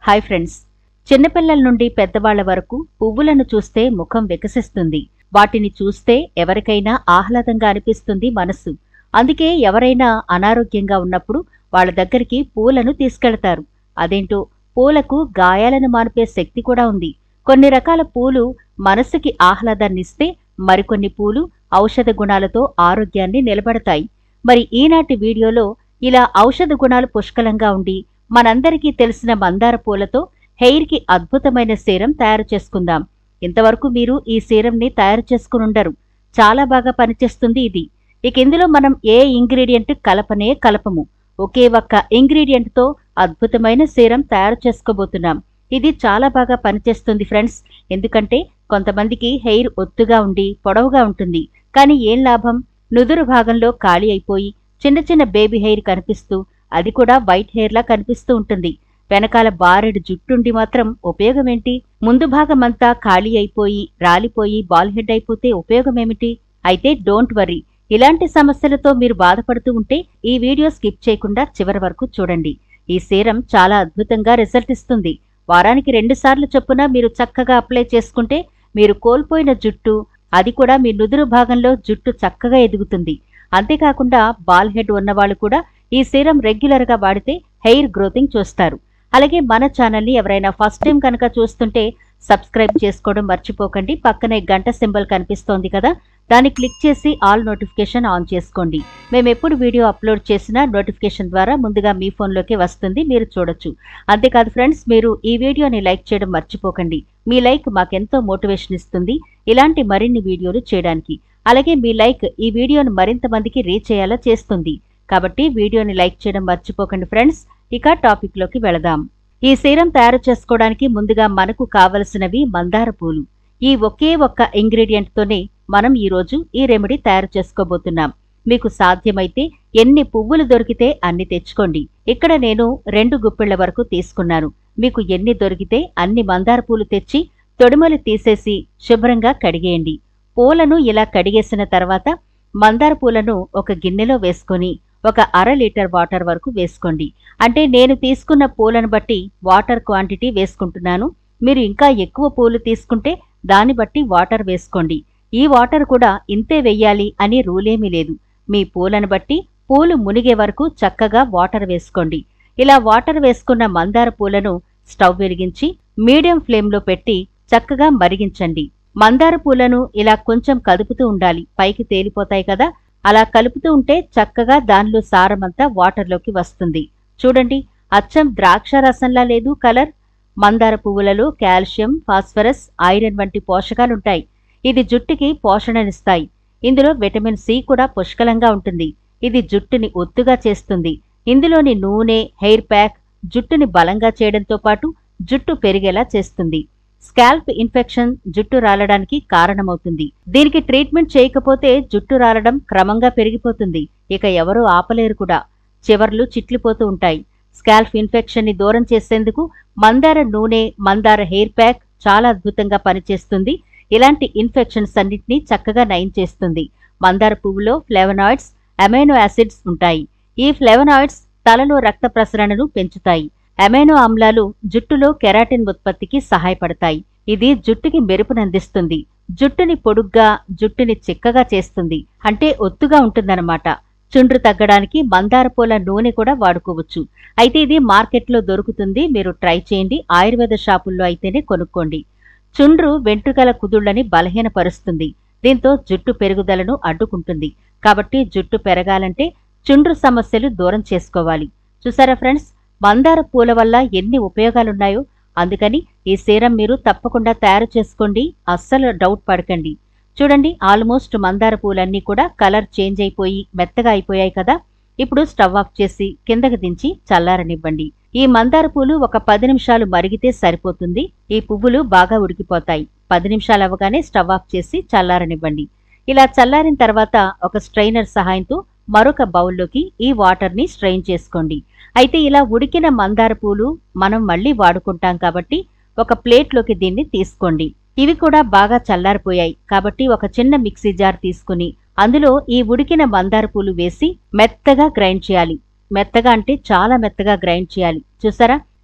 hi friends చిన్నపిల్లల నుండి పెద్దవాళ్ల వరకు పువ్వులను చూస్తే ముఖం వికసిస్తుంది వాటిని చూస్తే ఎవరికైనా ఆహ్లాదంగా అనిపిస్తుంది మనస్సు అందుకే ఎవరైనా అనారోగ్యంగా ఉన్నప్పుడు వాళ్ళ దగ్గరికి పూలను తీసుకెళ్తారు అదేంటో పూలకు గాయాలను మాన్పే శక్తి కూడా ఉంది కొన్ని రకాల పూలు మనస్సుకి ఆహ్లాదాన్నిస్తే మరికొన్ని పూలు ఔషధ గుణాలతో ఆరోగ్యాన్ని నిలబడతాయి మరి ఈనాటి వీడియోలో ఇలా ఔషధ గుణాలు పుష్కలంగా ఉండి మనందరికీ తెలిసిన మందార పూలతో హెయిర్కి అద్భుతమైన సీరం తయారు చేసుకుందాం ఇంతవరకు మీరు ఈ సీరంని తయారు చేసుకునుండరు చాలా బాగా పనిచేస్తుంది ఇది ఇక ఇందులో మనం ఏ ఇంగ్రీడియంట్ కలపనే కలపము ఒకే ఒక్క ఇంగ్రీడియంట్తో అద్భుతమైన సీరం తయారు చేసుకోబోతున్నాం ఇది చాలా బాగా పనిచేస్తుంది ఫ్రెండ్స్ ఎందుకంటే కొంతమందికి హెయిర్ ఒత్తుగా ఉండి పొడవుగా ఉంటుంది కానీ ఏం లాభం నుదురు భాగంలో ఖాళీ అయిపోయి చిన్న చిన్న బేబీ హెయిర్ కనిపిస్తూ అది కూడా వైట్ హెయిర్లా కనిపిస్తూ ఉంటుంది వెనకాల బారెడు జుట్టుండి మాత్రం ఉపయోగమేంటి ముందు భాగమంతా ఖాళీ అయిపోయి రాలిపోయి బాల్ హెడ్ అయిపోతే ఉపయోగమేమిటి అయితే డోంట్ వర్రీ ఇలాంటి సమస్యలతో మీరు బాధపడుతూ ఉంటే ఈ వీడియో స్కిప్ చేయకుండా చివరి వరకు చూడండి ఈ సీరం చాలా అద్భుతంగా రిజల్ట్ ఇస్తుంది వారానికి రెండుసార్లు చొప్పున మీరు చక్కగా అప్లై చేసుకుంటే మీరు కోల్పోయిన జుట్టు అది కూడా మీ నుదురు భాగంలో జుట్టు చక్కగా ఎదుగుతుంది అంతేకాకుండా బాల్ హెడ్ ఉన్నవాళ్ళు కూడా ఈ సీరం రెగ్యులర్గా వాడితే హెయిర్ గ్రోతింగ్ చూస్తారు అలాగే మన ఛానల్ని ఎవరైనా ఫస్ట్ టైం కనుక చూస్తుంటే సబ్స్క్రైబ్ చేసుకోవడం మర్చిపోకండి పక్కనే గంట సింబల్ కనిపిస్తోంది కదా దాన్ని క్లిక్ చేసి ఆల్ నోటిఫికేషన్ ఆన్ చేసుకోండి మేము ఎప్పుడు వీడియో అప్లోడ్ చేసినా నోటిఫికేషన్ ద్వారా ముందుగా మీ ఫోన్లోకి వస్తుంది మీరు చూడొచ్చు అంతేకాదు ఫ్రెండ్స్ మీరు ఈ వీడియోని లైక్ చేయడం మర్చిపోకండి మీ లైక్ మాకెంతో మోటివేషన్ ఇస్తుంది ఇలాంటి మరిన్ని వీడియోలు చేయడానికి అలాగే మీ లైక్ ఈ వీడియోను మరింత మందికి రీచ్ అయ్యేలా చేస్తుంది కాబట్టి వీడియోని లైక్ చేయడం మర్చిపోకండి ఫ్రెండ్స్ ఇక టాపిక్లోకి వెళదాం ఈ సీరం తయారు చేసుకోవడానికి ముందుగా మనకు కావలసినవి మందార పూలు ఈ ఒకే ఒక్క ఇంగ్రీడియంట్తోనే మనం ఈరోజు ఈ రెమెడీ తయారు చేసుకోబోతున్నాం మీకు సాధ్యమైతే ఎన్ని పువ్వులు దొరికితే అన్ని తెచ్చుకోండి ఇక్కడ నేను రెండు గుప్పిళ్ల వరకు తీసుకున్నాను మీకు ఎన్ని దొరికితే అన్ని మందార పూలు తెచ్చి తొడిమలు తీసేసి శుభ్రంగా కడిగేయండి పూలను ఇలా కడిగేసిన తర్వాత మందార పూలను ఒక గిన్నెలో వేసుకొని ఒక అర లీటర్ వాటర్ వరకు వేసుకోండి అంటే నేను తీసుకున్న పూలను బట్టి వాటర్ క్వాంటిటీ వేసుకుంటున్నాను మీరు ఇంకా ఎక్కువ పూలు తీసుకుంటే దాన్ని బట్టి వాటర్ వేసుకోండి ఈ వాటర్ కూడా ఇంతే వెయ్యాలి అని రూలేమీ లేదు మీ పూలను బట్టి పూలు మునిగే వరకు చక్కగా వాటర్ వేసుకోండి ఇలా వాటర్ వేసుకున్న మందార పూలను స్టవ్ వెలిగించి మీడియం ఫ్లేమ్లో పెట్టి చక్కగా మరిగించండి మందార పూలను ఇలా కొంచెం కదుపుతూ ఉండాలి పైకి తేలిపోతాయి కదా అలా కలుపుతూ ఉంటే చక్కగా దానిలో సారమంతా వాటర్లోకి వస్తుంది చూడండి అచ్చం ద్రాక్ష రసంలా లేదు కలర్ మందార పువ్వులలో కాల్షియం ఫాస్ఫరస్ ఐరన్ వంటి పోషకాలుంటాయి ఇది జుట్టుకి పోషణనిస్తాయి ఇందులో విటమిన్ సి కూడా పుష్కలంగా ఉంటుంది ఇది జుట్టుని ఒత్తుగా చేస్తుంది ఇందులోని నూనె హెయిర్ ప్యాక్ జుట్టుని బలంగా చేయడంతో పాటు జుట్టు పెరిగేలా చేస్తుంది స్కాల్ప్ ఇన్ఫెక్షన్ జుట్టు రాలడానికి కారణమవుతుంది దీనికి ట్రీట్మెంట్ చేయకపోతే జుట్టు రాలడం క్రమంగా పెరిగిపోతుంది ఇక ఎవరూ ఆపలేరు కూడా చివర్లు చిట్లిపోతూ ఉంటాయి స్కాల్ప్ ఇన్ఫెక్షన్ ని దూరం చేసేందుకు మందార నూనె మందార హెయిర్ ప్యాక్ చాలా అద్భుతంగా పనిచేస్తుంది ఇలాంటి ఇన్ఫెక్షన్స్ అన్నింటినీ చక్కగా నయం చేస్తుంది మందార పువ్వులో ఫ్లేవనాయిడ్స్ అమైనో యాసిడ్స్ ఉంటాయి ఈ ఫ్లేవనాయిడ్స్ తలలో రక్త ప్రసరణను పెంచుతాయి అమైనో ఆమ్లాలు జుట్టులో కెరాటిన్ ఉత్పత్తికి సహాయపడతాయి ఇది జుట్టుకి మెరుపునందిస్తుంది జుట్టుని పొడుగ్గా జుట్టుని చిక్కగా చేస్తుంది అంటే ఒత్తుగా ఉంటుందన్నమాట చుండ్రు తగ్గడానికి మందార పూల నూనె కూడా వాడుకోవచ్చు అయితే ఇది మార్కెట్లో దొరుకుతుంది మీరు ట్రై చేయండి ఆయుర్వేద షాపుల్లో అయితేనే కొనుక్కోండి చుండ్రు వెంట్రుకల కుదుళ్లని బలహీనపరుస్తుంది దీంతో జుట్టు పెరుగుదలను అడ్డుకుంటుంది కాబట్టి జుట్టు పెరగాలంటే చుండ్రు సమస్యలు దూరం చేసుకోవాలి చూసారా ఫ్రెండ్స్ మందార పూల వల్ల ఎన్ని ఉపయోగాలున్నాయో అందుకని ఈ సీరం మీరు తప్పకుండా తయారు చేసుకోండి అస్సలు డౌట్ పడకండి చూడండి ఆల్మోస్ట్ మందార పూలన్నీ కూడా కలర్ చేంజ్ అయిపోయి మెత్తగా అయిపోయాయి కదా ఇప్పుడు స్టవ్ ఆఫ్ చేసి కిందకి దించి చల్లారనివ్వండి ఈ మందార పూలు ఒక పది నిమిషాలు మరిగితే సరిపోతుంది ఈ పువ్వులు బాగా ఉడికిపోతాయి పది నిమిషాలు అవ్వగానే స్టవ్ ఆఫ్ చేసి చల్లారనివ్వండి ఇలా చల్లారిన తర్వాత ఒక స్ట్రైనర్ సహాయంతో మరొక బౌల్లోకి ఈ వాటర్ని స్ట్రెయిన్ చేసుకోండి అయితే ఇలా ఉడికిన మందార పూలు మనం మళ్ళీ వాడుకుంటాం కాబట్టి ఒక ప్లేట్లోకి దీన్ని తీసుకోండి ఇవి కూడా బాగా చల్లారిపోయాయి కాబట్టి ఒక చిన్న మిక్సీ జార్ తీసుకుని అందులో ఈ ఉడికిన మందార పూలు వేసి మెత్తగా గ్రైండ్ చేయాలి మెత్తగా అంటే చాలా మెత్తగా గ్రైండ్ చేయాలి చూసారా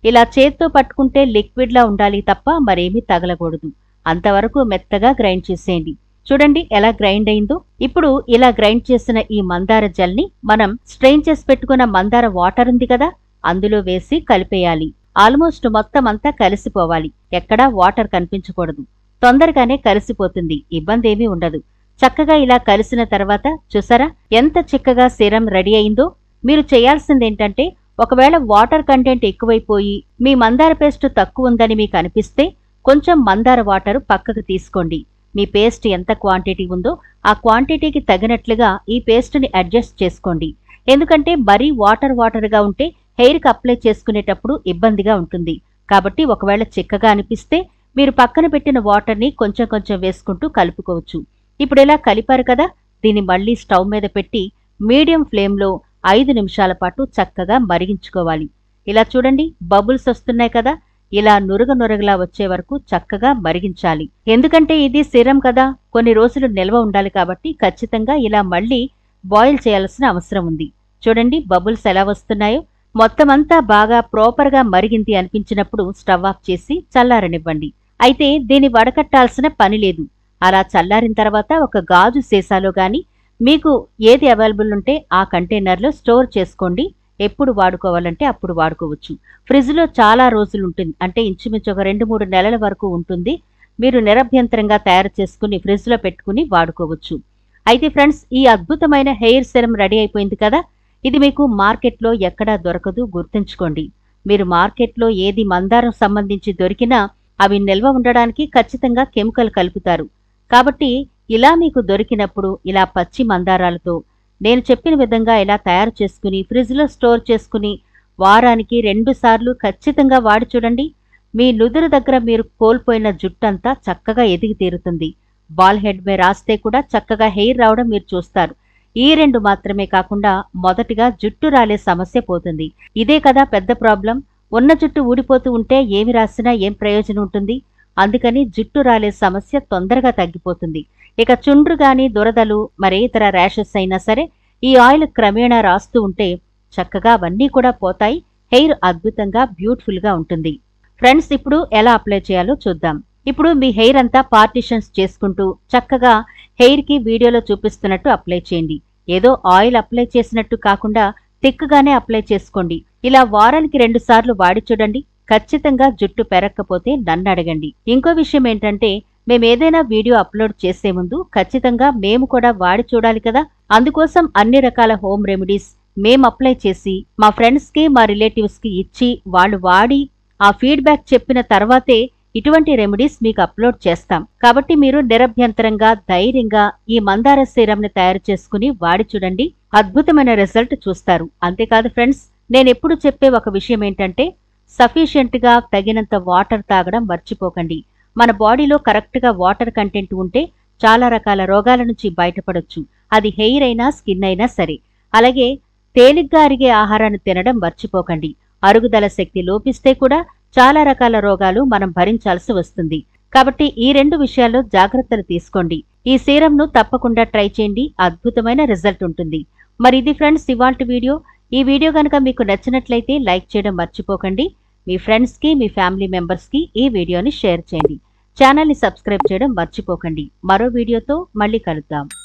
ఇలా చేత్తో పట్టుకుంటే లిక్విడ్లా ఉండాలి తప్ప మరేమీ తగలకూడదు అంతవరకు మెత్తగా గ్రైండ్ చేసేయండి చూడండి ఎలా గ్రైండ్ అయిందో ఇప్పుడు ఇలా గ్రైండ్ చేసిన ఈ మందార జెల్ని మనం స్ట్రెయిన్ చేసి పెట్టుకున్న మందార వాటర్ ఉంది కదా అందులో వేసి కలిపేయాలి ఆల్మోస్ట్ మొత్తం అంతా కలిసిపోవాలి ఎక్కడా వాటర్ కనిపించకూడదు తొందరగానే కలిసిపోతుంది ఇబ్బంది ఏమీ ఉండదు చక్కగా ఇలా కలిసిన తర్వాత చూసారా ఎంత చిక్కగా సిరం రెడీ అయిందో మీరు చేయాల్సిందేంటంటే ఒకవేళ వాటర్ కంటెంట్ ఎక్కువైపోయి మీ మందార పేస్ట్ తక్కువ ఉందని మీకు అనిపిస్తే కొంచెం మందార వాటర్ పక్కకు తీసుకోండి మీ పేస్ట్ ఎంత క్వాంటిటీ ఉందో ఆ క్వాంటిటీకి తగినట్లుగా ఈ పేస్ట్ని అడ్జస్ట్ చేసుకోండి ఎందుకంటే మరీ వాటర్ వాటర్గా ఉంటే హెయిర్కి అప్లై చేసుకునేటప్పుడు ఇబ్బందిగా ఉంటుంది కాబట్టి ఒకవేళ చిక్కగా అనిపిస్తే మీరు పక్కన పెట్టిన వాటర్ని కొంచెం కొంచెం వేసుకుంటూ కలుపుకోవచ్చు ఇప్పుడు ఇలా కలిపారు కదా దీన్ని మళ్ళీ స్టవ్ మీద పెట్టి మీడియం ఫ్లేమ్లో ఐదు నిమిషాల పాటు చక్కగా మరిగించుకోవాలి ఇలా చూడండి బబుల్స్ వస్తున్నాయి కదా ఇలా నురగ నురగలా వచ్చే వరకు చక్కగా మరిగించాలి ఎందుకంటే ఇది సిరం కదా కొన్ని రోజులు నిల్వ ఉండాలి కాబట్టి ఖచ్చితంగా ఇలా మళ్ళీ బాయిల్ చేయాల్సిన అవసరం ఉంది చూడండి బబుల్స్ ఎలా వస్తున్నాయో మొత్తం అంతా బాగా ప్రాపర్గా మరిగింది అనిపించినప్పుడు స్టవ్ ఆఫ్ చేసి చల్లారనివ్వండి అయితే దీన్ని వడకట్టాల్సిన పని లేదు అలా చల్లారిన తర్వాత ఒక గాజు సీసాలో గాని మీకు ఏది అవైలబుల్ ఉంటే ఆ కంటైనర్లో స్టోర్ చేసుకోండి ఎప్పుడు వాడుకోవాలంటే అప్పుడు వాడుకోవచ్చు ఫ్రిడ్జ్లో చాలా రోజులు ఉంటుంది అంటే ఇంచుమించు ఒక రెండు మూడు నెలల వరకు ఉంటుంది మీరు నిరభ్యంతరంగా తయారు చేసుకుని ఫ్రిడ్జ్లో పెట్టుకుని వాడుకోవచ్చు అయితే ఫ్రెండ్స్ ఈ అద్భుతమైన హెయిర్ సెరం రెడీ అయిపోయింది కదా ఇది మీకు మార్కెట్లో ఎక్కడా దొరకదు గుర్తుంచుకోండి మీరు మార్కెట్లో ఏది మందారం సంబంధించి దొరికినా అవి నిల్వ ఉండడానికి ఖచ్చితంగా కెమికల్ కలుపుతారు కాబట్టి ఇలా మీకు దొరికినప్పుడు ఇలా పచ్చి మందారాలతో నేను చెప్పిన విధంగా ఇలా తయారు చేసుకుని ఫ్రిడ్జ్లో స్టోర్ చేసుకుని వారానికి రెండు సార్లు ఖచ్చితంగా వాడి చూడండి మీ నుదురు దగ్గర మీరు కోల్పోయిన జుట్టంతా చక్కగా ఎదిగి తీరుతుంది బాల్ హెడ్ మీద రాస్తే కూడా చక్కగా హెయిర్ రావడం మీరు చూస్తారు ఈ రెండు మాత్రమే కాకుండా మొదటిగా జుట్టు రాలే సమస్య పోతుంది ఇదే కదా పెద్ద ప్రాబ్లం ఉన్న జుట్టు ఊడిపోతూ ఉంటే ఏమి రాసినా ఏం ప్రయోజనం ఉంటుంది అందుకని జుట్టు రాలే సమస్య తొందరగా తగ్గిపోతుంది ఇక చుండ్రు గాని దురదలు మరే ఇతర ర్యాషెస్ అయినా సరే ఈ ఆయిల్ క్రమేణా రాస్తూ ఉంటే చక్కగా అవన్నీ కూడా పోతాయి హెయిర్ అద్భుతంగా బ్యూటిఫుల్గా ఉంటుంది ఫ్రెండ్స్ ఇప్పుడు ఎలా అప్లై చేయాలో చూద్దాం ఇప్పుడు మీ హెయిర్ అంతా పార్టిషన్స్ చేసుకుంటూ చక్కగా హెయిర్కి వీడియోలో చూపిస్తున్నట్టు అప్లై చేయండి ఏదో ఆయిల్ అప్లై చేసినట్టు కాకుండా థిక్గానే అప్లై చేసుకోండి ఇలా వారానికి రెండు సార్లు వాడి చూడండి ఖచ్చితంగా జుట్టు పెరక్కపోతే నన్ను అడగండి ఇంకో విషయం ఏంటంటే మేము ఏదైనా వీడియో అప్లోడ్ చేసే ముందు ఖచ్చితంగా మేము కూడా వాడి చూడాలి కదా అందుకోసం అన్ని రకాల హోమ్ రెమెడీస్ మేము అప్లై చేసి మా ఫ్రెండ్స్కి మా రిలేటివ్స్కి ఇచ్చి వాళ్ళు వాడి ఆ ఫీడ్బ్యాక్ చెప్పిన తర్వాతే ఇటువంటి రెమెడీస్ మీకు అప్లోడ్ చేస్తాం కాబట్టి మీరు నిరభ్యంతరంగా ధైర్యంగా ఈ మందార సీరంని తయారు చేసుకుని వాడి చూడండి అద్భుతమైన రిజల్ట్ చూస్తారు అంతేకాదు ఫ్రెండ్స్ నేను ఎప్పుడు చెప్పే ఒక విషయం ఏంటంటే సఫిషియెంట్ గా తగినంత వాటర్ తాగడం మర్చిపోకండి మన బాడీలో కరెక్ట్ గా వాటర్ కంటెంట్ ఉంటే చాలా రకాల రోగాల నుంచి బయటపడొచ్చు అది హెయిర్ అయినా స్కిన్ అయినా సరే అలాగే తేలిగ్గా అరిగే ఆహారాన్ని తినడం మర్చిపోకండి అరుగుదల శక్తి లోపిస్తే కూడా చాలా రకాల రోగాలు మనం భరించాల్సి వస్తుంది కాబట్టి ఈ రెండు విషయాల్లో జాగ్రత్తలు తీసుకోండి ఈ సీరంను తప్పకుండా ట్రై చేయండి అద్భుతమైన రిజల్ట్ ఉంటుంది మరి ఇది ఫ్రెండ్స్ ఇవాల్టి వీడియో ఈ వీడియో కనుక మీకు నచ్చినట్లయితే లైక్ చేయడం మర్చిపోకండి మీ ఫ్రెండ్స్కి మీ ఫ్యామిలీ మెంబర్స్కి ఈ వీడియోని షేర్ చేయండి ఛానల్ని సబ్స్క్రైబ్ చేయడం మర్చిపోకండి మరో వీడియోతో మళ్ళీ కలుద్దాం